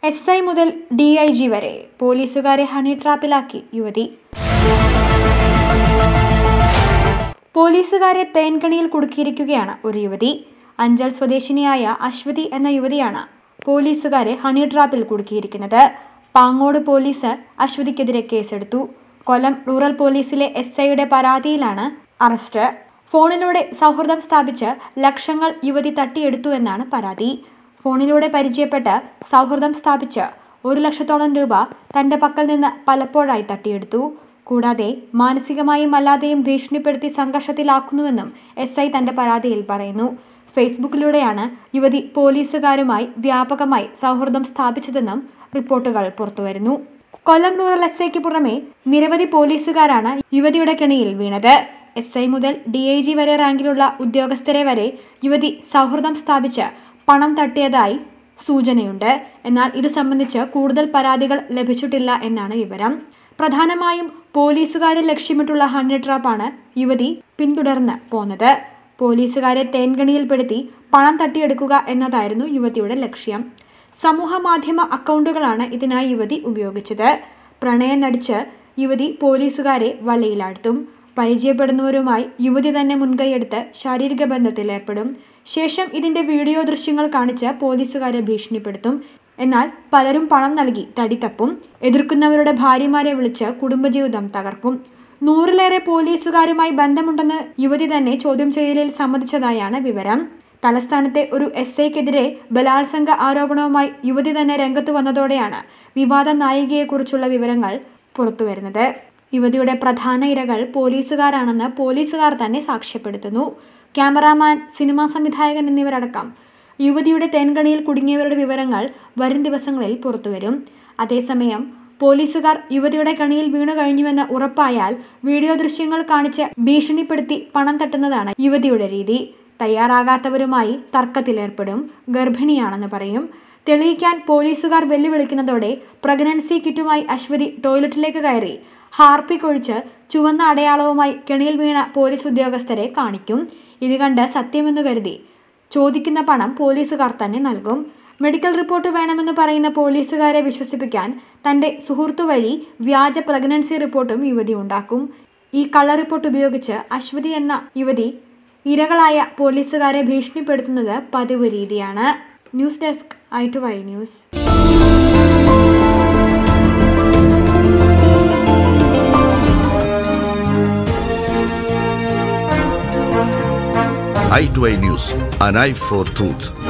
S I മുതൽ D I G വരെ പോലീസുകാരെ ഹണി ട്രാപ്പിലാക്കി യുവതി പോലീസുകാരെ തേൻകണിയിൽ കുടുക്കിയിരിക്കുകയാണ് ഒരു യുവതി അഞ്ചൽ സ്വദേശിനിയായ അശ്വതി എന്ന യുവതിയാണ് പോലീസുകാരെ ഹണി ട്രാപ്പിൽ കുടുക്കിയിരിക്കുന്നത് പാങ്ങോട് പോലീസ് അശ്വതിക്കെതിരെ കേസെടുത്തു കൊല്ലം റൂറൽ പോലീസിലെ എസ് ഐയുടെ പരാതിയിലാണ് അറസ്റ്റ് ഫോണിലൂടെ സൗഹൃദം സ്ഥാപിച്ച് ലക്ഷങ്ങൾ യുവതി തട്ടിയെടുത്തു എന്നാണ് പരാതി ഫോണിലൂടെ പരിചയപ്പെട്ട് സൗഹൃദം സ്ഥാപിച്ച് ഒരു ലക്ഷത്തോളം രൂപ തന്റെ പക്കൽ നിന്ന് പലപ്പോഴായി തട്ടിയെടുത്തു കൂടാതെ മാനസികമായും അല്ലാതെയും ഭീഷണിപ്പെടുത്തി സംഘർഷത്തിലാക്കുന്നുവെന്നും എസ് ഐ തന്റെ പരാതിയിൽ പറയുന്നു ഫേസ്ബുക്കിലൂടെയാണ് യുവതി പോലീസുകാരുമായി വ്യാപകമായി സൗഹൃദം സ്ഥാപിച്ചതെന്നും റിപ്പോർട്ടുകൾ പുറത്തുവരുന്നു കൊല്ലം റൂറൽ എസ് ഐക്ക് പുറമെ നിരവധി പോലീസുകാരാണ് യുവതിയുടെ കെണിയിൽ വീണത് എസ് ഐ മുതൽ ഡി ഐ ജി വരെ റാങ്കിലുള്ള ഉദ്യോഗസ്ഥരെ വരെ യുവതി സൗഹൃദം സ്ഥാപിച്ച് പണം തട്ടിയതായി സൂചനയുണ്ട് എന്നാൽ ഇത് സംബന്ധിച്ച് കൂടുതൽ പരാതികൾ ലഭിച്ചിട്ടില്ല എന്നാണ് വിവരം പ്രധാനമായും പോലീസുകാരെ ലക്ഷ്യമിട്ടുള്ള ഹണി ട്രാപ്പാണ് യുവതി പിന്തുടർന്ന് പോന്നത് പോലീസുകാരെ തേൻകണിയിൽപ്പെടുത്തി പണം തട്ടിയെടുക്കുക എന്നതായിരുന്നു യുവതിയുടെ ലക്ഷ്യം സമൂഹ മാധ്യമ അക്കൗണ്ടുകളാണ് ഇതിനായി യുവതി ഉപയോഗിച്ചത് പ്രണയം നടിച്ച് യുവതി പോലീസുകാരെ വലയിലാഴ്ത്തും പരിചയപ്പെടുന്നവരുമായി യുവതി തന്നെ മുൻകൈയെടുത്ത് ശാരീരിക ബന്ധത്തിൽ ഏർപ്പെടും ശേഷം ഇതിന്റെ വീഡിയോ ദൃശ്യങ്ങൾ കാണിച്ച് പോലീസുകാരെ ഭീഷണിപ്പെടുത്തും എന്നാൽ പലരും പണം നൽകി തടിത്തപ്പും എതിർക്കുന്നവരുടെ ഭാര്യമാരെ വിളിച്ച് കുടുംബജീവിതം തകർക്കും നൂറിലേറെ പോലീസുകാരുമായി ബന്ധമുണ്ടെന്ന് യുവതി തന്നെ ചോദ്യം ചെയ്യലിൽ സമ്മതിച്ചതായാണ് വിവരം തലസ്ഥാനത്തെ ഒരു എസ് ഐക്കെതിരെ ബലാത്സംഗ ആരോപണവുമായി യുവതി തന്നെ രംഗത്ത് വന്നതോടെയാണ് വിവാദ നായികയെക്കുറിച്ചുള്ള വിവരങ്ങൾ പുറത്തുവരുന്നത് യുവതിയുടെ പ്രധാന ഇരകൾ പോലീസുകാരാണെന്ന് പോലീസുകാർ തന്നെ സാക്ഷ്യപ്പെടുത്തുന്നു ക്യാമറാമാൻ സിനിമാ സംവിധായകൻ എന്നിവരടക്കം യുവതിയുടെ തേൻകണിയിൽ കുടുങ്ങിയവരുടെ വിവരങ്ങൾ വരും ദിവസങ്ങളിൽ പുറത്തുവരും അതേസമയം പോലീസുകാർ യുവതിയുടെ കണിയിൽ വീണു കഴിഞ്ഞുവെന്ന് ഉറപ്പായാൽ വീഡിയോ ദൃശ്യങ്ങൾ കാണിച്ച് ഭീഷണിപ്പെടുത്തി പണം തട്ടുന്നതാണ് യുവതിയുടെ രീതി തയ്യാറാകാത്തവരുമായി തർക്കത്തിലേർപ്പെടും ഗർഭിണിയാണെന്ന് പറയും തെളിയിക്കാൻ പോലീസുകാർ വെല്ലുവിളിക്കുന്നതോടെ പ്രഗ്നൻസി കിറ്റുമായി അശ്വതി ടോയ്ലറ്റിലേക്ക് കയറി ഹാർപ്പിക് ഒഴിച്ച് ചുവന്ന അടയാളവുമായി കെണിയിൽ വീണ പോലീസ് ഉദ്യോഗസ്ഥരെ കാണിക്കും ഇത് കണ്ട് സത്യമെന്ന് കരുതി ചോദിക്കുന്ന പണം പോലീസുകാർ തന്നെ നൽകും മെഡിക്കൽ റിപ്പോർട്ട് വേണമെന്ന് പറയുന്ന പോലീസുകാരെ വിശ്വസിപ്പിക്കാൻ തന്റെ സുഹൃത്തു വഴി വ്യാജ പ്രഗ്നൻസി റിപ്പോർട്ടും യുവതി ഉണ്ടാക്കും ഈ കള്ള റിപ്പോർട്ട് ഉപയോഗിച്ച് അശ്വതി എന്ന യുവതി ഇരകളായ പോലീസുകാരെ ഭീഷണിപ്പെടുത്തുന്നത് പതിവ് രീതിയാണ് news desk I two Y news i2i News, an eye for truth.